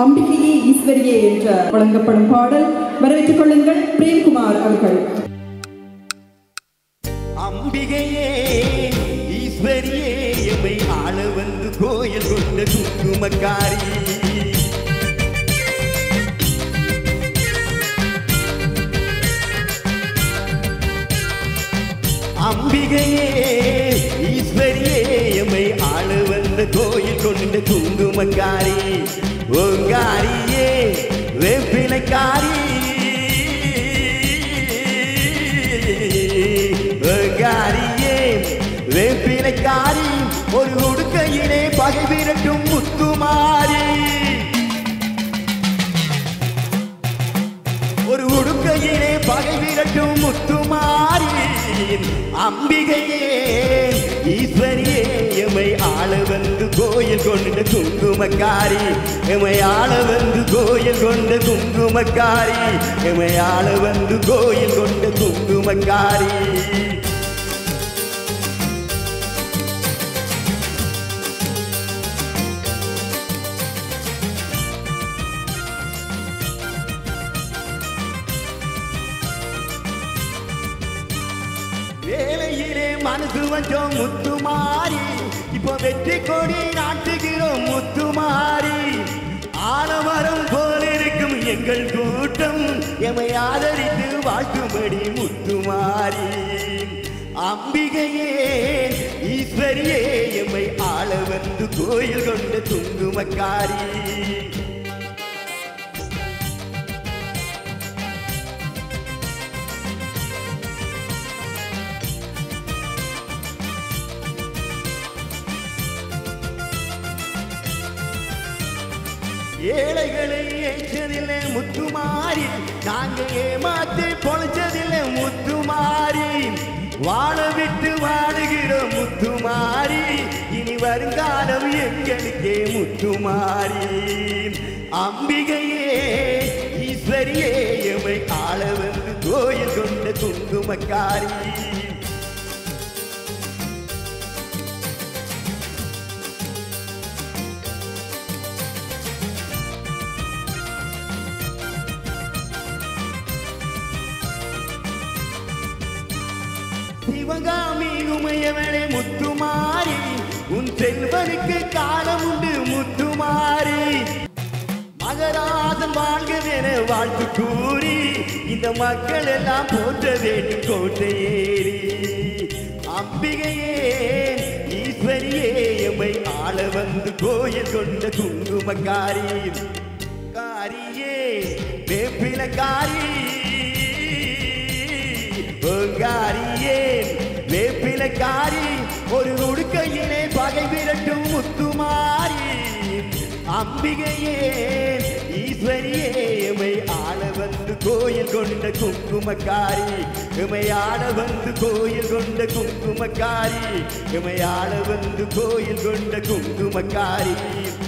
அம்பிகையே ஈஸ்வரியே என்ற வழங்கப்படும் பாடல் வரவேற்றுக் கொள்ளுங்கள் பிரேம்குமார் அவர்கள் அம்பிகையே ஈஸ்வரியே எம்மை ஆள வந்து கோயில் கொண்ட குங்குமக்காரி அம்பிகையே ஈஸ்வரியே எம்மை ஆள வந்த கோயில் கொண்ட குங்குமக்காரி ஓங்காரியே வேப்பிலைக்காரி ஓங்காரியே வேப்பிலைக்காரி ஒரு உடுக்கையிலே பகை விரட்டும் முத்துமாரி ஒரு உடுக்கையிலே பகை விரட்டும் முத்துமாரி அம்பிகையே ஈஸ்வரியே எமை ஆள வந்து கோயில் கொண்ட குங்குமக்காரி எமை ஆள வந்து கோயில் கொண்ட குங்குமக்காரி எமை ஆள வந்து கோயில் கொண்ட குங்குமக்காரி வேலையிலே மனசு வந்தோம் முத்துமாரி இப்போ வெற்றி கொடி நாட்டுகிறோம் முத்துமாரி ஆலமரம் போல இருக்கும் எங்கள் கூட்டம் எமை ஆதரித்து வாழ்த்தும்படி முத்துமாரி அம்பிகையே ஈஸ்வரியே எம்மை ஆள வந்து கோயில் கொண்ட துங்குமக்காரி ஏழைகளை ஏற்றதில்லை முத்துமாரி நாங்க ஏமாத்தி பொழைச்சதில்லை முத்துமாரி வாழ விட்டு வாடுகிறோம் முத்துமாரி இனி வருங்காலம் எங்களுக்கே முத்துமாரி அம்பிகையே ஈஸ்வரியே எமை ஆள வந்து கோயில் கொண்ட குங்குமக்காரி சிவகாமி உமையவளே முத்துமாரி உன் செல்வனுக்கு காலம் உண்டு முத்துமாரி மகராசன் வாழ்கவென வாழ்த்து கூறி இந்த மக்கள் எல்லாம் போற்ற வேண்டும் கோட்டையேறி அம்பிகையே ஈஸ்வரியே எம்மை ஆள வந்து கோயில் கொண்ட குங்குமக்காரி காரியே வேப்பிலக்காரி ஓங்காரியே வேப்பிலக்காரி ஒரு உடுக்கையிலே பகை விரட்டும் முத்துமாரி அம்பிகையே ஈஸ்வரியே எமை ஆள வந்து கோயில் கொண்ட குங்குமக்காரி எமை ஆள வந்து கோயில் கொண்ட குங்குமக்காரி எமை ஆள வந்து கோயில் கொண்ட குங்குமக்காரி